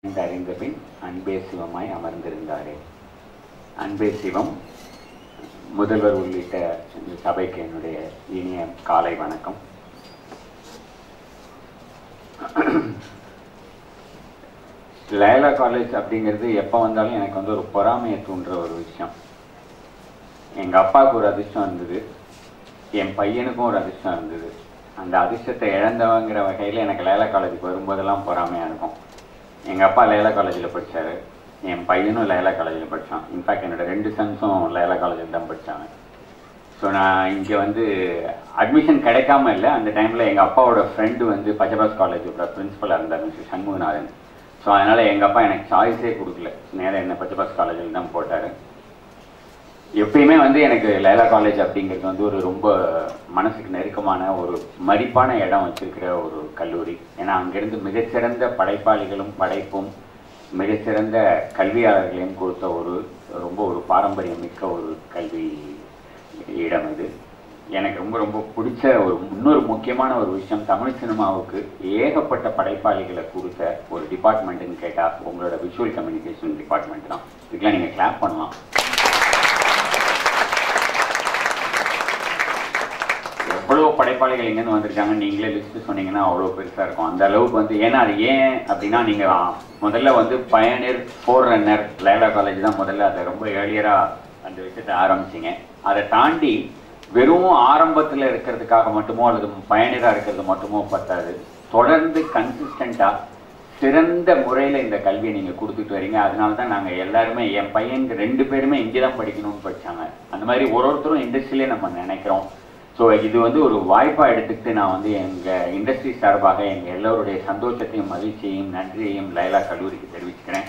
என்று அறிந்த பின் அன்பே சிவமாய் அமர்ந்திருந்தாரே அன்பே சிவம் முதல்வர் உள்ளிட்ட இந்த சபைக்கு என்னுடைய இனிய காலை வணக்கம் லைலா காலேஜ் அப்படிங்கிறது எப்போ வந்தாலும் எனக்கு வந்து ஒரு பொறாமையை தூண்டுற ஒரு விஷயம் எங்கள் அப்பாவுக்கு ஒரு அதிர்ஷ்டம் இருந்தது என் பையனுக்கும் ஒரு அதிர்ஷ்டம் இருந்தது அந்த அதிர்ஷ்டத்தை இழந்தவங்கிற வகையில் எனக்கு லைலா காலேஜுக்கு வரும்போதெல்லாம் பொறாமையாக இருக்கும் எங்கள் அப்பா லைலா காலேஜில் படித்தார் என் பையனும் லைலா காலேஜில் படித்தான் இன்ஃபேக்ட் என்னோட ரெண்டு சன்ஸும் லைலா காலேஜில் தான் படித்தாங்க ஸோ நான் இங்கே வந்து அட்மிஷன் கிடைக்காம இல்லை அந்த டைமில் எங்கள் அப்பாவோட ஃப்ரெண்டு வந்து பச்சபாஸ் காலேஜோட பிரின்ஸிபலாக இருந்தார் மிஸ்டர் சண்முகநாதன் ஸோ அதனால் எங்கள் அப்பா எனக்கு சாய்ஸே கொடுக்கல நேராக என்ன பச்சபாஸ் காலேஜில் தான் போட்டார் எப்பயுமே வந்து எனக்கு லைலா காலேஜ் அப்படிங்கிறது வந்து ஒரு ரொம்ப மனசுக்கு நெருக்கமான ஒரு மதிப்பான இடம் வச்சிருக்கிற ஒரு கல்லூரி ஏன்னா அங்கிருந்து மிகச்சிறந்த படைப்பாளிகளும் படைப்பும் மிகச்சிறந்த கல்வியாளர்களையும் கொடுத்த ஒரு ரொம்ப ஒரு பாரம்பரியம் மிக்க ஒரு கல்வி இடம் இது எனக்கு ரொம்ப ரொம்ப பிடிச்ச ஒரு இன்னொரு முக்கியமான ஒரு விஷயம் தமிழ் சினிமாவுக்கு ஏகப்பட்ட படைப்பாளிகளை கொடுத்த ஒரு டிபார்ட்மெண்ட்டுன்னு கேட்டால் உங்களோட விஷுவல் கம்யூனிகேஷன் டிபார்ட்மெண்ட் தான் இதுக்கெல்லாம் நீங்கள் கிளாப் பண்ணலாம் எவ்வளோ படைப்பாளிகள் எங்கேருந்து வந்திருக்காங்க நீங்களே லிஸ்ட் சொன்னீங்கன்னா அவ்வளோ பெருசாக இருக்கும் அந்த அளவுக்கு வந்து ஏன்னா அது ஏன் அப்படின்னா நீங்கள் முதல்ல வந்து pioneer forerunner Loyola college தான் முதல்ல அதை ரொம்ப ஏர்லியராக அந்த விஷயத்தை ஆரம்பிச்சிங்க அதை தாண்டி வெறும் ஆரம்பத்தில் இருக்கிறதுக்காக மட்டுமோ அல்லது பயனியராக இருக்கிறது மட்டுமோ பத்தாது தொடர்ந்து கன்சிஸ்டண்ட்டாக சிறந்த முறையில் இந்த கல்வியை நீங்கள் கொடுத்துட்டு வரீங்க அதனால தான் நாங்கள் எல்லாருமே என் பையனுக்கு ரெண்டு பேருமே இங்கே தான் படிக்கணும்னு படித்தாங்க அந்த மாதிரி ஒரு ஒருத்தரும் இண்டஸ்ட்ரியிலே நம்ம நினைக்கிறோம் ஸோ இது வந்து ஒரு வாய்ப்பாக எடுத்துக்கிட்டு நான் வந்து எங்கள் இண்டஸ்ட்ரி சார்பாக எங்கள் எல்லோருடைய சந்தோஷத்தையும் மகிழ்ச்சியையும் நன்றியையும் லைலா கல்லூரிக்கு தெரிவிச்சுக்கிறேன்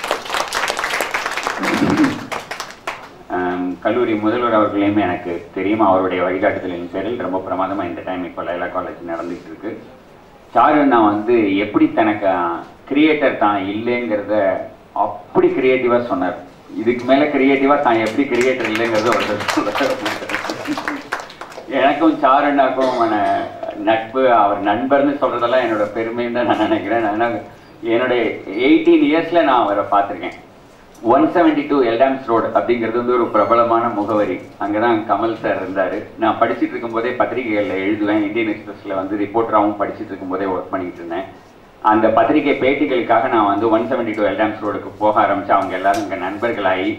கல்லூரி முதல்வர் அவர்களையுமே எனக்கு தெரியும் அவருடைய வழிகாட்டுதலின் பேரில் ரொம்ப பிரமாதமாக இந்த டைம் இப்போ லைலா காலேஜ் நடந்துகிட்டு இருக்கு சாரு நான் வந்து எப்படி தனக்கு கிரியேட்டர் தான் இல்லைங்கிறத அப்படி கிரியேட்டிவாக சொன்னார் இதுக்கு மேலே கிரியேட்டிவாக தான் எப்படி கிரியேட்டர் இல்லைங்கிறத ஒரு எனக்கும் சாருண்ணாக்கும் நட்பு அவர் நண்பர்னு சொல்றதெல்லாம் என்னோட பெருமைன்னு தான் நான் நினைக்கிறேன் நான் என்னுடைய எயிட்டீன் இயர்ஸ்ல நான் அவரை பார்த்துருக்கேன் one seventy two Eldams road அப்படிங்கிறது வந்து ஒரு பிரபலமான முகவரி அங்கதான் கமல் சார் இருந்தாரு நான் படிச்சுட்டு இருக்கும்போதே பத்திரிகைகளில் எழுதுவேன் இந்தியன் எக்ஸ்பிரஸ்ல வந்து ரிப்போர்ட்டராகவும் படிச்சுட்டு இருக்கும்போதே ஒர்க் பண்ணிட்டு இருந்தேன் அந்த பத்திரிகை பேட்டிகளுக்காக நான் வந்து ஒன் செவன்டி டூ எல்டாம்ஸ் ரோடுக்கு போக ஆரம்பிச்சு அவங்க எல்லாரும் இங்கே நண்பர்களாகி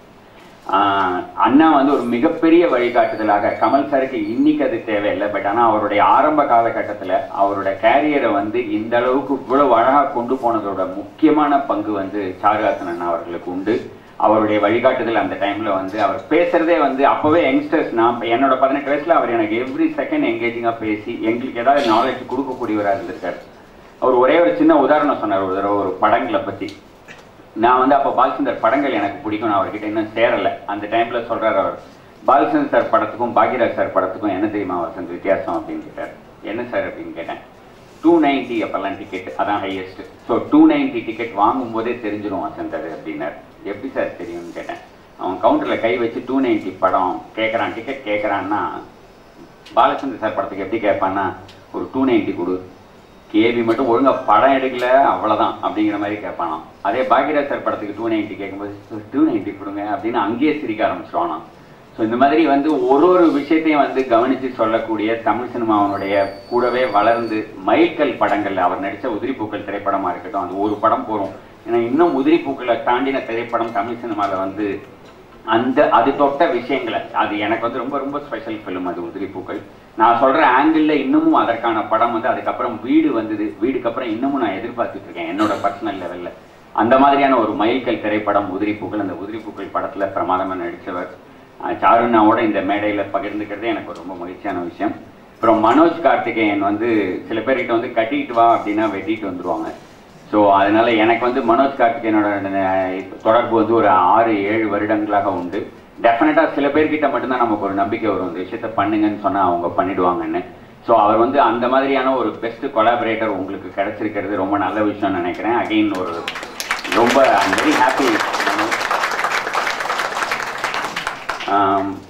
அண்ணா வந்து ஒரு மிகப்பெரிய வழிகாட்டுதலாக கமல் சாருக்கு இன்னைக்கு அது தேவையில்லை பட் ஆனால் அவருடைய ஆரம்ப காலகட்டத்தில் அவரோட கேரியரை வந்து இந்த அளவுக்கு இவ்வளவு அழகாக கொண்டு போனதோட முக்கியமான பங்கு வந்து சாருஹாசன் அண்ணா அவர்களுக்கு உண்டு அவருடைய வழிகாட்டுதல் அந்த டைம்ல வந்து அவர் பேசுறதே வந்து அப்பவே யங்ஸ்டர்ஸ் நான் என்னோட பதினெட்டு வயசுல அவர் எனக்கு எவ்ரி செகண்ட் எங்கேஜிங்கா பேசி எங்களுக்கு ஏதாவது நாலேஜ் கொடுக்கக்கூடியவராக இருந்திருக்காரு அவர் ஒரே ஒரு சின்ன உதாரணம் சொன்னார் ஒரு தடவை ஒரு படங்களை பத்தி நான் வந்து அப்போ பாலச்சந்தர் படங்கள் எனக்கு பிடிக்கும் நான் அவர்கிட்ட இன்னும் சேரலை அந்த டைம்ல சொல்றாரு அவர் பாலச்சந்தர் சார் படத்துக்கும் பாக்யராஜ் சார் படத்துக்கும் என்ன தெரியுமா வசந்த் வித்தியாசம் அப்படின்னு கேட்டார் என்ன சார் அப்படின்னு கேட்டேன் டூ நைன்ட்டி அப்பெல்லாம் டிக்கெட் அதான் highest so two ninety ticket வாங்கும் போதே தெரிஞ்சிடும் வசந்த் அது அப்படின்னார் எப்படி சார் தெரியும்னு கேட்டேன் அவன் கவுண்டரில் கை வச்சு டூ நைன்ட்டி படம் கேட்குறான் டிக்கெட் கேட்குறான்னா பாலச்சந்தர் சார் படத்துக்கு எப்படி கேட்பான்னா ஒரு டூ நைன்ட்டி கொடு கேபி மட்டும் ஒழுங்கா படம் எடுக்கல அவ்வளவுதான் அப்படிங்கிற மாதிரி கேட்பானாம் அதே பாக்யராஜ் சார் படத்துக்கு டூ நைன்ட்டி கேட்கும்போது டூ நைன்ட்டி கொடுங்க அப்படின்னு அங்கேயே சிரிக்க ஆரம்பிச்சிருவானாம் ஸோ இந்த மாதிரி வந்து ஒரு ஒரு விஷயத்தையும் வந்து கவனித்து சொல்லக்கூடிய தமிழ் சினிமாவனுடைய கூடவே வளர்ந்து மைல்கல் படங்கள் அவர் நடித்த உதிரிப்பூக்கள் திரைப்படமாக இருக்கட்டும் அது ஒரு படம் போகும் ஏன்னா இன்னும் உதிரிப்பூக்களை தாண்டின திரைப்படம் தமிழ் சினிமாவில் வந்து அந்த அது தொட்ட விஷயங்களை அது எனக்கு வந்து ரொம்ப ரொம்ப ஸ்பெஷல் ஃபிலிம் அது உதிரிப்பூக்கள் நான் சொல்ற ஆங்கிள் இன்னமும் அதற்கான படம் வந்து அதுக்கப்புறம் வீடு வந்தது வீடுக்கு அப்புறம் இன்னமும் நான் எதிர்பார்த்துட்டு இருக்கேன் என்னோட பர்சனல் லெவல்ல அந்த மாதிரியான ஒரு மைல்கல் திரைப்படம் உதிரிப்பூக்கள் அந்த உதிரிப்பூக்கள் படத்துல பிரமாதமா நடிச்சவர் சாருண்ணாவோட இந்த மேடையில பகிர்ந்துக்கிறதே எனக்கு ரொம்ப மகிழ்ச்சியான விஷயம் அப்புறம் மனோஜ் கார்த்திகேயன் வந்து சில பேர்கிட்ட வந்து கட்டிட்டு வா அப்படின்னா வெட்டிட்டு வந்துருவாங்க ஸோ அதனால எனக்கு வந்து மனோஜ் கார்த்திகேயனோட தொடர்பு வந்து ஒரு ஆறு ஏழு வருடங்களாக உண்டு டெஃபினட்டாக சில பேர்கிட்ட மட்டும்தான் நமக்கு ஒரு நம்பிக்கை வரும் இந்த விஷயத்த பண்ணுங்கன்னு சொன்னால் அவங்க பண்ணிடுவாங்கன்னு ஸோ அவர் வந்து அந்த மாதிரியான ஒரு பெஸ்ட் கொலாபரேட்டர் உங்களுக்கு கிடைச்சிருக்கிறது ரொம்ப நல்ல விஷயம்னு நினைக்கிறேன் அகெயின் ஒரு ரொம்ப ஐம் வெரி ஹாப்பி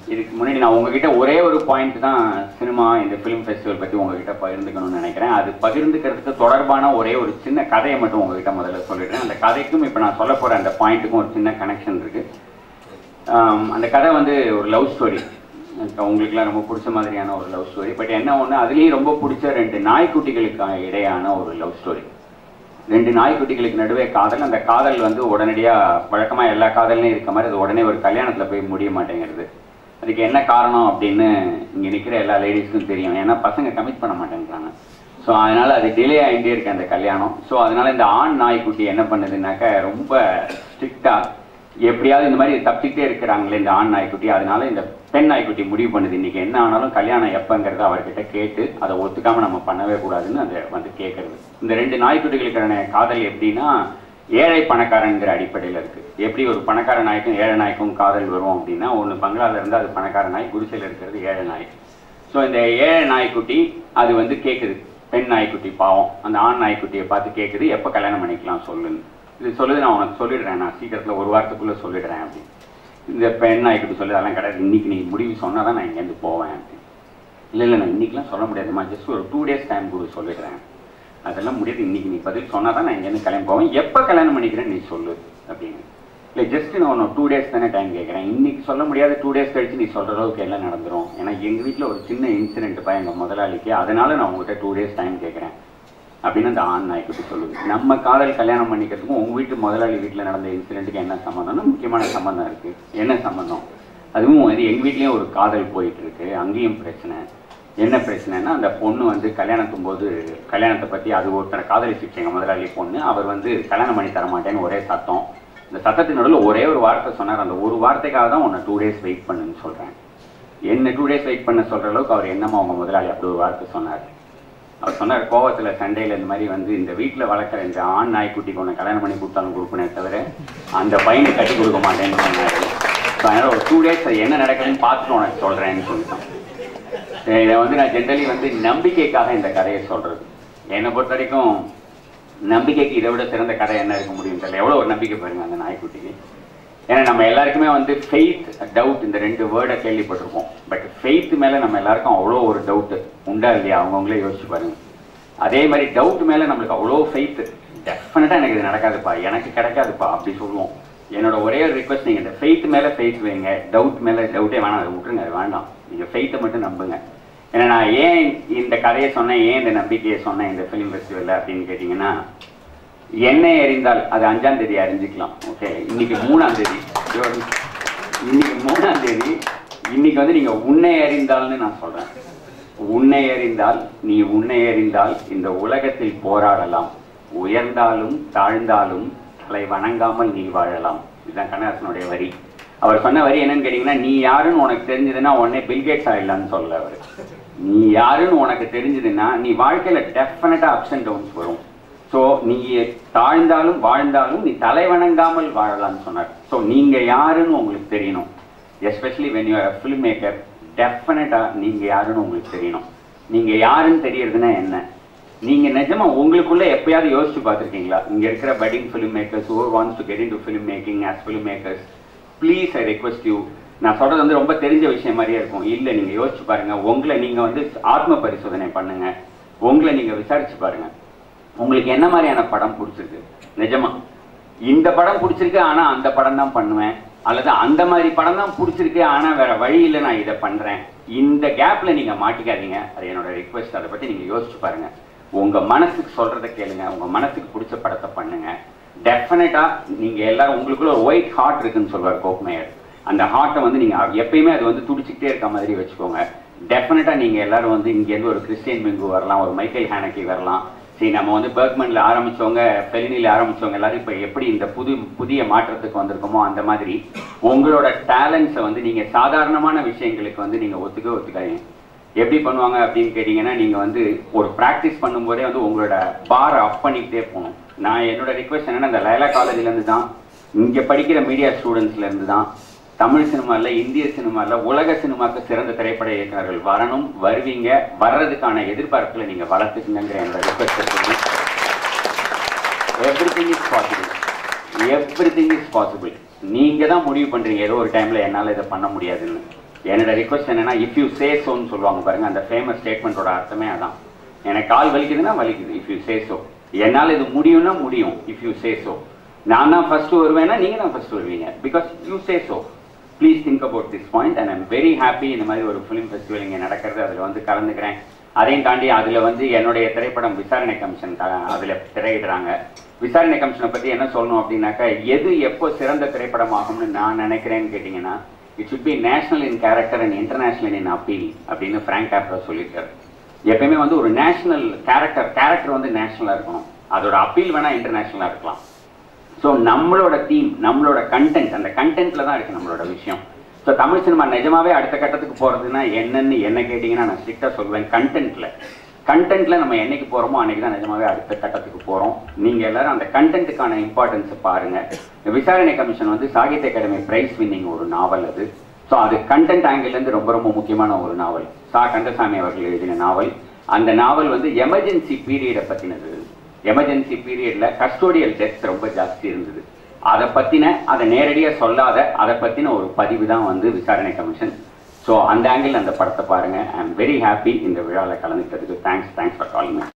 இதுக்கு முன்னாடி நான் உங்ககிட்ட ஒரே ஒரு பாயிண்ட் தான் சினிமா இந்த ஃபிலிம் ஃபெஸ்டிவல் பற்றி உங்ககிட்ட பகிர்ந்துக்கணும்னு நினைக்கிறேன் அது பகிர்ந்துக்கிறதுக்கு தொடர்பான ஒரே ஒரு சின்ன கதையை மட்டும் உங்ககிட்ட முதல்ல சொல்லிடுறேன் அந்த கதைக்கும் இப்போ நான் சொல்ல போகிற அந்த பாயிண்ட்டுக்கும் ஒரு சின்ன கனெக்ஷன் இருக்கு ஆம், அந்த கதை வந்து ஒரு லவ் ஸ்டோரி உங்களுக்குலாம் ரொம்ப பிடிச்ச மாதிரியான ஒரு லவ் ஸ்டோரி பட் என்ன ஒன்று அதுலேயும் ரொம்ப பிடிச்ச ரெண்டு நாய்க்குட்டிகளுக்கு இடையான ஒரு லவ் ஸ்டோரி ரெண்டு நாய்க்குட்டிகளுக்கு நடுவே காதல் அந்த காதல் வந்து உடனடியாக வழக்கமாக எல்லா காதல்லையும் இருக்க மாதிரி அது உடனே ஒரு கல்யாணத்தில் போய் முடிய மாட்டேங்கிறது அதுக்கு என்ன காரணம் அப்படின்னு இங்கே நிற்கிற எல்லா லேடிஸ்க்கும் தெரியும் ஏன்னா பசங்க கமிட் பண்ண மாட்டேங்கிறாங்க ஸோ அதனால அது டிலே ஆகிட்டே இருக்கு அந்த கல்யாணம் ஸோ அதனால இந்த ஆண் நாய்க்குட்டி என்ன பண்ணுதுன்னாக்க ரொம்ப ஸ்ட்ரிக்டாக எப்படியாவது இந்த மாதிரி தப்பிக்கிட்டே இருக்கிறாங்களே இந்த ஆண் நாய்க்குட்டி அதனால இந்த பெண் நாய்க்குட்டி முடிவு பண்ணுது இன்னைக்கு என்ன ஆனாலும் கல்யாணம் எப்பங்கிறத அவர்கிட்ட கேட்டு அதை ஒத்துக்காம நம்ம பண்ணவே கூடாதுன்னு அதை வந்து கேட்கறது இந்த ரெண்டு நாய்க்குட்டிகளுக்கான காதல் எப்படின்னா ஏழை பணக்காரங்கிற அடிப்படையில் இருக்கு எப்படி ஒரு பணக்கார நாய்க்கும் ஏழை நாய்க்கும் காதல் வரும் அப்படின்னா ஒன்று பங்களால இருந்து அது பணக்கார நாய் குடிசையில் இருக்கிறது ஏழை நாய் ஸோ இந்த ஏழை நாய்க்குட்டி அது வந்து கேட்குது பெண் நாய்க்குட்டி பாவம் அந்த ஆண் நாய்க்குட்டியை பார்த்து கேட்குது எப்போ கல்யாணம் பண்ணிக்கலாம் சொல்லுன்னு இது சொல்லுது நான் உனக்கு சொல்லிடுறேன் நான் சீக்கிரத்தில் ஒரு வாரத்துக்குள்ளே சொல்லிடுறேன் அப்படின்னு இந்த பெண் நாய்க்குட்டி சொல்லி அதெல்லாம் கிடையாது இன்னைக்கு நீ முடிவு சொன்னால் தான் நான் இங்கேருந்து போவேன் அப்படின்னு இல்லை இல்லை நான் இன்னைக்கெலாம் சொல்ல முடியாதுமா ஜஸ்ட் ஒரு டூ டேஸ் டைம் கொடு சொல்லிடுறேன் அதெல்லாம் முடியாது இன்னைக்கு நீ பதில் சொன்னால் தான் நான் இங்கேருந்து கிளம்பி போவேன் எப்போ கல்யாணம் பண்ணிக்கிறேன் நீ சொல்லு அப்படின்னு இல்லை ஜஸ்ட் நான் ஒன்று டூ டேஸ் தானே டைம் கேட்குறேன் இன்னைக்கு சொல்ல முடியாது டூ டேஸ் கழிச்சு நீ சொல்கிற அளவுக்கு எல்லாம் நடந்துரும் ஏன்னா எங்கள் வீட்டில் ஒரு சின்ன இன்சிடென்ட் பா எங்கள் முதலாளிக்கு அதனால நான் உங்ககிட்ட டூ டேஸ் டைம் கேட்குறேன் அப்படின்னு அந்த ஆண் நாய்க்குட்டி சொல்லுது நம்ம காதல் கல்யாணம் பண்ணிக்கிறதுக்கும் உங்கள் வீட்டு முதலாளி வீட்டில் நடந்த இன்சிடென்ட்டுக்கு என்ன சம்மந்தம்னா முக்கியமான சம்மந்தம் இருக்குது என்ன சம்மந்தம் அதுவும் வந்து எங்கள் வீட்லேயும் ஒரு காதல் போயிட்டு இருக்கு அங்கேயும் பிரச்சனை என்ன பிரச்சனைனா அந்த பொண்ணு வந்து கல்யாணத்தும் போது கல்யாணத்தை பற்றி அது ஒருத்தரை காதலிச்சிச்சு எங்கள் முதலாளி பொண்ணு அவர் வந்து கல்யாணம் பண்ணி தர மாட்டேன்னு ஒரே சத்தம் இந்த சத்தத்தின் நடுவில் ஒரே ஒரு வார்த்தை சொன்னார் அந்த ஒரு வார்த்தைக்காக தான் உன்னை டூ டேஸ் வெயிட் பண்ணுன்னு சொல்கிறேன் என்ன டூ டேஸ் வெயிட் பண்ண சொல்கிற அளவுக்கு அவர் என்னமா அவங்க முதலாளி அப்படி ஒரு வார்த்தை சொன்னார் அவர் சொன்னார் கோவத்தில் சண்டையில் இந்த மாதிரி வந்து இந்த வீட்டில் வளர்க்குற இந்த ஆண் நாய்க்குட்டிக்கு உன்னை கல்யாணம் பண்ணி கொடுத்தாலும் கொடுப்பனே தவிர அந்த பையனை கட்டி கொடுக்க மாட்டேன்னு சொன்னார் ஸோ அதனால் ஒரு டூ டேஸ் அது என்ன நடக்குதுன்னு பார்த்துட்டு உனக்கு சொல்கிறேன்னு சொல்லிட்டான் சரி, இதை வந்து நான் ஜென்ரலி வந்து நம்பிக்கைக்காக இந்த கதையை சொல்கிறது என்னை பொறுத்த வரைக்கும் நம்பிக்கைக்கு இதை விட சிறந்த கதை என்ன இருக்க முடியும் தெரியல எவ்வளோ ஒரு நம்பிக்கை பாருங்க அந்த நாய்க்குட்டிக்கு ஏன்னா நம்ம எல்லாருக்குமே வந்து ஃபெய்த் டவுட் இந்த ரெண்டு வேர்டை கேள்விப்பட்டிருப்போம் பட் ஃபெய்த் மேலே நம்ம எல்லாருக்கும் அவ்வளோ ஒரு டவுட்டு உண்டா இல்லையா அவங்கவுங்களே யோசிச்சு பாருங்க அதே மாதிரி டவுட் மேலே நம்மளுக்கு அவ்வளோ ஃபெய்த் டெஃபினட்டாக எனக்கு இது நடக்காதுப்பா எனக்கு கிடைக்காதுப்பா அப்படி சொல்லுவோம் என்னோட ஒரே ஒரு ரிக்வஸ்ட் நீங்கள் இந்த ஃபெய்த் மேலே ஃபெய்த் வைங்க டவுட் மேலே டவுட்டே வேணாம் அதை விட்டுருங்க அது வேண்டாம் நீங்கள் ஃபெய்த்தை மட்டும் நம்புங்க ஏன்னா நான் ஏன் இந்த கதையை சொன்னேன் ஏன் இந்த நம்பிக்கையை சொன்னேன் இந்த ஃபிலிம் ஃபெஸ்டிவலில் அப்படின்னு கேட்டிங்கன்னா என்னை அறிந்தால் அது அஞ்சாம் தேதி அறிஞ்சிக்கலாம் ஓகே இன்னைக்கு மூணாம் தேதி இன்னைக்கு மூணாம் தேதி இன்னைக்கு வந்து நீங்க உன்னை அறிந்தால்னு நான் சொல்றேன் உன்னை அறிந்தால் நீ உன்னை அறிந்தால் இந்த உலகத்தில் போராடலாம் உயர்ந்தாலும் தாழ்ந்தாலும் தலை வணங்காமல் நீ வாழலாம் இதுதான் கண்ணதாசனுடைய வரி அவர் சொன்ன வரி என்னன்னு கேட்டீங்கன்னா நீ யாருன்னு உனக்கு தெரிஞ்சதுன்னா உடனே பில்கேட்ஸ் ஆயிடலாம்னு சொல்லல அவர் நீ யாருன்னு உனக்கு தெரிஞ்சதுன்னா நீ வாழ்க்கையில டெஃபினட்டா அப்ஸ் அண்ட் டவுன்ஸ் வரும் ஸோ நீ தாழ்ந்தாலும் வாழ்ந்தாலும் நீ தலை வணங்காமல் வாழலாம்னு சொன்னார் ஸோ நீங்க யாருன்னு உங்களுக்கு தெரியணும் especially when you are filmmaker டெஃபினட்டாக நீங்க யாருன்னு உங்களுக்கு தெரியணும் நீங்க யாருன்னு தெரியறதுன்னா என்ன நீங்க நிஜமா உங்களுக்குள்ள எப்பயாவது யோசிச்சு பார்த்துருக்கீங்களா இங்க இருக்கிற budding filmmakers or wants to get into filmmaking as filmmakers please I request you நான் சொல்றது வந்து ரொம்ப தெரிஞ்ச விஷயம் மாதிரியே இருக்கும் இல்ல நீங்க யோசிச்சு பாருங்க உங்களை நீங்க வந்து ஆத்ம பரிசோதனை பண்ணுங்க உங்களை நீங்க விசாரிச்சு பாருங்க உங்களுக்கு என்ன மாதிரியான படம் பிடிச்சிருக்கு நிஜமா இந்த படம் பிடிச்சிருக்கு ஆனா அந்த படம் தான் பண்ணுவேன் அல்லது அந்த மாதிரி படம் தான் பிடிச்சிருக்கு ஆனா வேற வழி இல்லை நான் இதை பண்றேன் இந்த கேப்ல நீங்க மாட்டிக்காதீங்க அது என்னோட ரிக்வெஸ்ட் அதை பத்தி நீங்க யோசிச்சு பாருங்க உங்க மனசுக்கு சொல்றதை கேளுங்க உங்க மனசுக்கு பிடிச்ச படத்தை பண்ணுங்க டெஃபினட்டா நீங்க எல்லாரும் உங்களுக்குள்ள ஒரு ஒயிட் ஹார்ட் இருக்குன்னு சொல்வார் கோக்மேயர் அந்த ஹார்ட்டை வந்து நீங்க எப்பயுமே அது வந்து துடிச்சுக்கிட்டே இருக்க மாதிரி வச்சுக்கோங்க டெஃபினட்டா நீங்க எல்லாரும் வந்து இங்க இருந்து ஒரு கிறிஸ்டியன் பிங்கு வரலாம் ஒரு மைக்கேல் ஹேனக்கி வரலாம் சரி நம்ம வந்து பெர்க்மன்ல ஆரம்பிச்சவங்க பெலினில ஆரம்பிச்சவங்க எல்லாரும் இப்ப எப்படி இந்த புது புதிய மாற்றத்துக்கு வந்திருக்கோமோ அந்த மாதிரி உங்களோட டேலண்ட்ஸை வந்து நீங்க சாதாரணமான விஷயங்களுக்கு வந்து நீங்க ஒத்துக்க ஒத்துக்காதீங்க எப்படி பண்ணுவாங்க அப்படின்னு கேட்டீங்கன்னா நீங்க வந்து ஒரு ப்ராக்டிஸ் பண்ணும்போதே வந்து உங்களோட பாரை அப் பண்ணிக்கிட்டே போகணும் நான் என்னோட ரிக்வெஸ்ட் என்னன்னா இந்த லைலா காலேஜ்ல இருந்து தான் இங்க படிக்கிற மீடியா ஸ்டூடெண்ட்ஸ்ல இருந்து தான் தமிழ் சினிமால இந்திய சினிமால உலக சினிமாக்கு சிறந்த திரைப்பட இயக்குனர்கள் வரணும் வருவீங்க வர்றதுக்கான எதிர்பார்ப்புகளை நீங்க வளர்த்துக்குங்கிற என்னோட ரிக்வெஸ்ட் சொல்லி everything is possible everything is possible நீங்க தான் முடிவு பண்றீங்க ஏதோ ஒரு டைம்ல என்னால இதை பண்ண முடியாதுன்னு என்னோட ரிக்வஸ்ட் என்னன்னா இஃப் யூ சே சோன்னு சொல்லுவாங்க பாருங்க அந்த ஃபேமஸ் ஸ்டேட்மெண்ட்டோட அர்த்தமே அதான் எனக்கு கால் வலிக்குதுன்னா வலிக்குது இஃப் யூ சே சோ என்னால் இது முடியும்னா முடியும் இஃப் யூ சே சோ நான் தான் ஃபர்ஸ்ட் வருவேன்னா நீங்க தான் ஃபர்ஸ்ட் வருவீங்க because you say so please think about this point and I'm very happy இந்த மாதிரி ஒரு ஃபிலிம் ஃபெஸ்டிவல் இங்கே நடக்கிறது அதில் வந்து கலந்துக்கிறேன் அதையும் தாண்டி அதில் வந்து என்னுடைய திரைப்படம் விசாரணை கமிஷன் அதில் திரையிடுறாங்க விசாரணை கமிஷனை பற்றி என்ன சொல்லணும் அப்படின்னாக்கா எது எப்போ சிறந்த திரைப்படம் ஆகும்னு நான் நினைக்கிறேன்னு கேட்டிங்கன்னா it should be national in character and international in appeal அப்படின்னு ஃப்ராங்க் கேப்ரோ சொல்லியிருக்காரு எப்பயுமே வந்து ஒரு நேஷனல் கேரக்டர் கேரக்டர் வந்து நேஷனலாக இருக்கணும் அதோட அப்பீல் வேணால் இன்டர்நேஷனலாக இருக்கலாம் ஸோ நம்மளோட தீம் நம்மளோட கண்டென்ட் அந்த கண்டென்ட்ல தான் இருக்கு நம்மளோட விஷயம் ஸோ தமிழ் சினிமா நிஜமாவே அடுத்த கட்டத்துக்கு போறதுன்னா என்னன்னு என்ன கேட்டிங்கன்னா நான் ஸ்ட்ரிக்டாக சொல்வேன் கண்டென்ட்ல கண்டென்ட்ல நம்ம என்னைக்கு போறோமோ அன்னைக்கு தான் நிஜமாவே அடுத்த கட்டத்துக்கு போறோம் நீங்க எல்லாரும் அந்த கண்டென்ட்டுக்கான இம்பார்ட்டன்ஸை பாருங்க விசாரணை கமிஷன் வந்து சாகித்ய அகாடமி பிரைஸ் வின்னிங் ஒரு நாவல் அது ஸோ அது கண்டென்ட் ஆங்கிள்லேருந்து ரொம்ப ரொம்ப முக்கியமான ஒரு நாவல் சா கந்தசாமி அவர்கள் எழுதின நாவல் அந்த நாவல் வந்து எமர்ஜென்சி பீரியடை பற்றினது எமர்ஜென்சி பீரியட்ல கஸ்டோடியல் டெத் ரொம்ப ஜாஸ்தி இருந்தது அதை பத்தின அதை நேரடியா சொல்லாத அதை பத்தின ஒரு பதிவு தான் வந்து விசாரணை கமிஷன் ஸோ அந்த ஆங்கிள் அந்த படத்தை பாருங்க ஐ எம் வெரி ஹாப்பி இந்த விழாவில் கலந்துக்கிறதுக்கு தேங்க்ஸ் தேங்க்ஸ் ஃபார் காலிங்